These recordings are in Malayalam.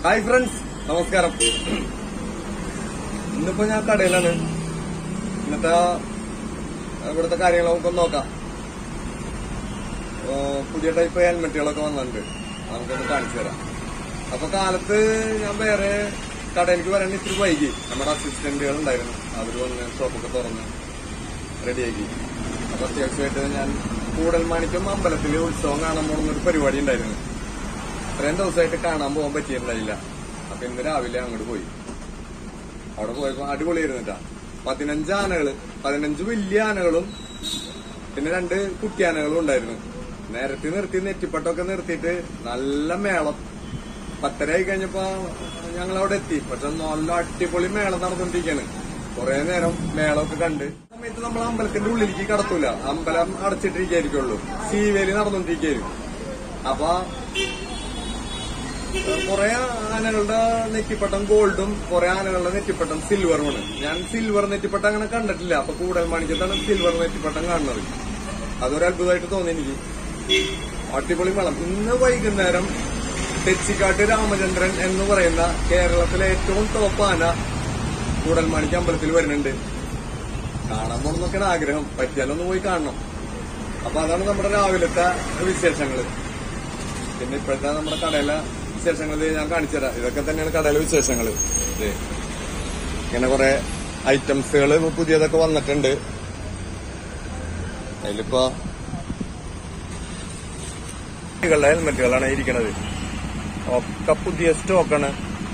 ഹായ് ഫ്രണ്ട്സ് നമസ്കാരം ഇന്നിപ്പോ ഞാൻ കടയിലാണ് ഇന്നത്തെ ഇവിടുത്തെ കാര്യങ്ങൾ നമുക്കൊന്ന് നോക്കാം ഓ, പുതിയ ടൈപ്പ് ഹെൽമെറ്റുകളൊക്കെ വന്നിട്ടുണ്ട് നമുക്കൊന്ന് കാണിച്ചു തരാം അപ്പൊ കാലത്ത് ഞാൻ വേറെ കടയിലേക്ക് വരാൻ ഇത്തിരി വൈകി നമ്മുടെ അസിസ്റ്റന്റുകൾ ഉണ്ടായിരുന്നു അവർ വന്ന് ഷോപ്പൊക്കെ തുറന്ന് റെഡിയാക്കി അപ്പൊ അത്യാവശ്യമായിട്ട് ഞാൻ കൂടൽമാണിക്യം അമ്പലത്തില് ഉത്സവം കാണാൻ പോകുന്ന ഒരു പരിപാടി ഉണ്ടായിരുന്നു ഇത്രയും ദിവസമായിട്ട് കാണാൻ പോകാൻ പറ്റിയിട്ടുണ്ടായില്ല അപ്പൊ ഇന്ന് രാവിലെ അങ്ങോട്ട് പോയി അവിടെ പോയപ്പോ അടിപൊളിയായിരുന്നിട്ടാ പതിനഞ്ച് ആനകള് പതിനഞ്ച് വലിയ ആനകളും പിന്നെ രണ്ട് കുട്ടി ആനകളും ഉണ്ടായിരുന്നു നേരത്തെ നിർത്തി നെറ്റിപ്പട്ടൊക്കെ നിർത്തിയിട്ട് നല്ല മേളം പത്തര ആയി കഴിഞ്ഞപ്പോ ഞങ്ങൾ അവിടെ എത്തി പക്ഷെ നല്ല അടിപൊളി മേളം നടന്നുകൊണ്ടിരിക്കാണ് കുറെ നേരം മേളമൊക്കെ കണ്ട് ആ സമയത്ത് നമ്മൾ അമ്പലത്തിന്റെ ഉള്ളിലേക്ക് കടത്തൂല അമ്പലം അടച്ചിട്ടിരിക്കായിരിക്കുള്ളൂ സീവേലി നടന്നുകൊണ്ടിരിക്കായിരിക്കും അപ്പൊ കുറെ ആനകളുടെ നെറ്റിപ്പട്ടം ഗോൾഡും കുറെ ആനകളുടെ നെറ്റിപ്പട്ടം സിൽവറുമാണ് ഞാൻ സിൽവർ നെറ്റിപ്പട്ടം അങ്ങനെ കണ്ടിട്ടില്ല അപ്പൊ കൂടുതൽ മണിക്കത്താണ് സിൽവർ നെറ്റിപ്പട്ടം കാണുന്നത് അതൊരു അത്ഭുതമായിട്ട് തോന്നി എനിക്ക് അടിപൊളി വളം ഇന്ന് വൈകുന്നേരം തെച്ചിക്കാട്ട് രാമചന്ദ്രൻ എന്ന് പറയുന്ന കേരളത്തിലെ ഏറ്റവും ടോപ്പ് ആന കൂടൽമാണിക്ക് അമ്പലത്തിൽ വരുന്നുണ്ട് കാണാൻ പോകണമെന്നൊക്കെയാണ് ആഗ്രഹം പറ്റിയാലൊന്ന് പോയി കാണണം അപ്പൊ അതാണ് നമ്മുടെ രാവിലത്തെ വിശേഷങ്ങള് പിന്നെ ഇപ്പോഴത്തെ നമ്മുടെ കടയിലെ വിശേഷങ്ങൾ ഞാൻ കാണിച്ചു തരാം ഇതൊക്കെ തന്നെയാണ് കടയിലെ വിശേഷങ്ങൾ ഇങ്ങനെ കുറെ ഐറ്റംസുകൾ പുതിയതൊക്കെ വന്നിട്ടുണ്ട് അതിലിപ്പോ കുട്ടികളുടെ ഹെൽമെറ്റുകളാണ് ഇരിക്കുന്നത് ഒക്കെ പുതിയ സ്റ്റോക്കാണ്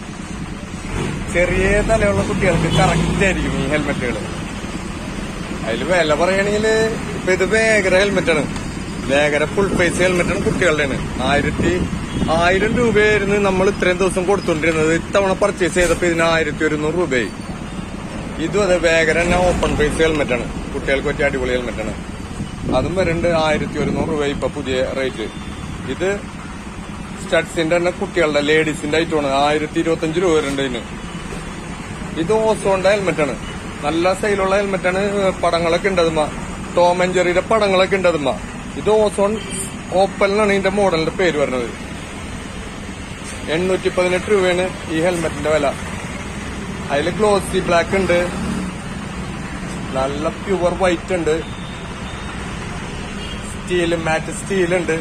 ചെറിയ തലയുള്ള കുട്ടികൾക്ക് കറക്റ്റ് ആയിരിക്കും ഈ ഹെൽമെറ്റുകൾ അതിൽ വില പറയുകയാണെങ്കിൽ ഇപ്പൊ ഇത് വേഗര ഹെൽമെറ്റാണ് വേഗര ഫുൾ ഫേസ് ഹെൽമെറ്റാണ് കുട്ടികളുടെയാണ് ആയിരത്തി ആയിരം രൂപയായിരുന്നു നമ്മൾ ഇത്രയും ദിവസം കൊടുത്തോണ്ടിരുന്നത് ഇത്തവണ പർച്ചേസ് ചെയ്തപ്പോ ഇതിന് ആയിരത്തി ഒരുന്നൂറ് രൂപയായി ഇതും അതെ വേഗര തന്നെ ഓപ്പൺ ഫേസ് ഹെൽമെറ്റാണ് കുട്ടികൾക്ക് പറ്റിയ അടിപൊളി ഹെൽമെറ്റാണ് അതും വരുന്നുണ്ട് ആയിരത്തി ഒരുന്നൂറ് രൂപ ഇപ്പൊ പുതിയ റേറ്റ് ഇത് സ്റ്റഡ്സിന്റെ തന്നെ കുട്ടികളുടെ ലേഡീസിന്റെ ഐറ്റമാണ് ആയിരത്തി ഇരുപത്തഞ്ച് രൂപ വരുന്നുണ്ട് ഇതിന് ഇത് ഓസോണിന്റെ ഹെൽമെറ്റാണ് നല്ല സ്റ്റൈലുള്ള ഹെൽമെറ്റാണ് പടങ്ങളൊക്കെ ഉണ്ട് അതുമ്മ ടോം ആൻഡ് ജെറിയുടെ പടങ്ങളൊക്കെ ഉണ്ട് അതുമ്മ ഇത് ഓസോൺ ഓപ്പൽ എന്നാണ് ഇതിന്റെ മോഡലിന്റെ പേര് വരുന്നത് എണ്ണൂറ്റി പതിനെട്ട് രൂപയാണ് ഈ ഹെൽമെറ്റിന്റെ വില അതിൽ ഗ്ലോസി ബ്ലാക്ക് ഉണ്ട് നല്ല പ്യുവർ വൈറ്റ് ഉണ്ട് സ്റ്റീൽ മാറ്റ് സ്റ്റീൽ ഉണ്ട്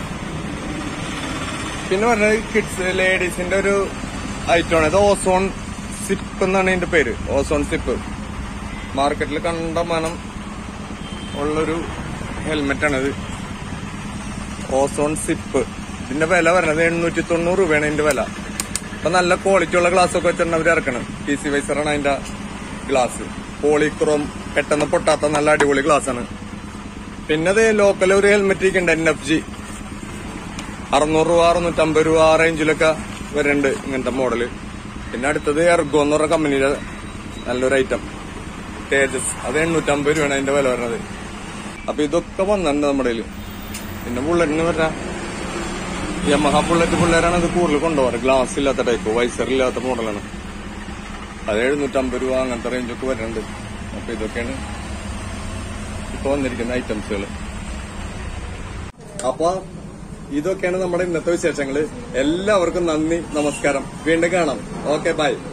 പിന്നെ പറഞ്ഞത് കിഡ്സ് ലേഡീസിന്റെ ഒരു ഐറ്റമാണ് ഇത് ഓസോൺ സിപ്പ് എന്നാണ് ഇതിന്റെ പേര് ഓസോൺ സിപ്പ് മാർക്കറ്റിൽ കണ്ടമാനം ഉള്ളൊരു ഹെൽമെറ്റാണിത് ഓസോൺ സിപ്പ് ഇതിന്റെ വില വരുന്നത് എണ്ണൂറ്റി തൊണ്ണൂറ് രൂപയാണ് ഇതിന്റെ വില അപ്പൊ നല്ല ക്വാളിറ്റി ഉള്ള ഗ്ലാസ് ഒക്കെ വെച്ചിട്ട് അവർ ഇറക്കണം പി സി വൈസറാണ് അതിന്റെ ഗ്ലാസ് പോളിക്രോം പെട്ടെന്ന് പൊട്ടാത്ത നല്ല അടിപൊളി ഗ്ലാസ് ആണ് പിന്നെ അത് ലോക്കൽ ഒരു ഹെൽമെറ്റ് ഇരിക്കുന്നുണ്ട് എൻ എഫ് ജി അറുന്നൂറ് രൂപ അറുന്നൂറ്റമ്പത് രൂപ ആ റേഞ്ചിലൊക്കെ വരുന്നുണ്ട് ഇങ്ങനത്തെ മോഡല് പിന്നെ അടുത്തത് എർഗോ എന്ന് പറഞ്ഞ കമ്പനിയുടെ നല്ലൊരു ഐറ്റം തേജസ് അത് എണ്ണൂറ്റമ്പത് രൂപയാണ് അതിന്റെ വില വരുന്നത് അപ്പൊ ഇതൊക്കെ വന്നിട്ടുണ്ട് നമ്മുടെ കയ്യില്. പിന്നെ ബുള്ളറ്റിന് പറഞ്ഞ യമഹ ബുള്ളറ്റ് പിള്ളേരാണ് ഇത് കൂടുതൽ കൊണ്ടുപോകാറ് ഗ്ലാസ് ഇല്ലാത്ത ടൈപ്പ് വൈസർ ഇല്ലാത്ത മോഡലാണ് അത് എഴുന്നൂറ്റമ്പത് രൂപ അങ്ങനത്തെ റേഞ്ചൊക്കെ വരുന്നുണ്ട് അപ്പൊ ഇതൊക്കെയാണ് ഇപ്പൊ വന്നിരിക്കുന്ന ഐറ്റംസുകൾ അപ്പൊ ഇതൊക്കെയാണ് നമ്മുടെ ഇന്നത്തെ വിശേഷങ്ങള് എല്ലാവർക്കും നന്ദി നമസ്കാരം വീണ്ടും കാണാം ഓക്കെ ബൈ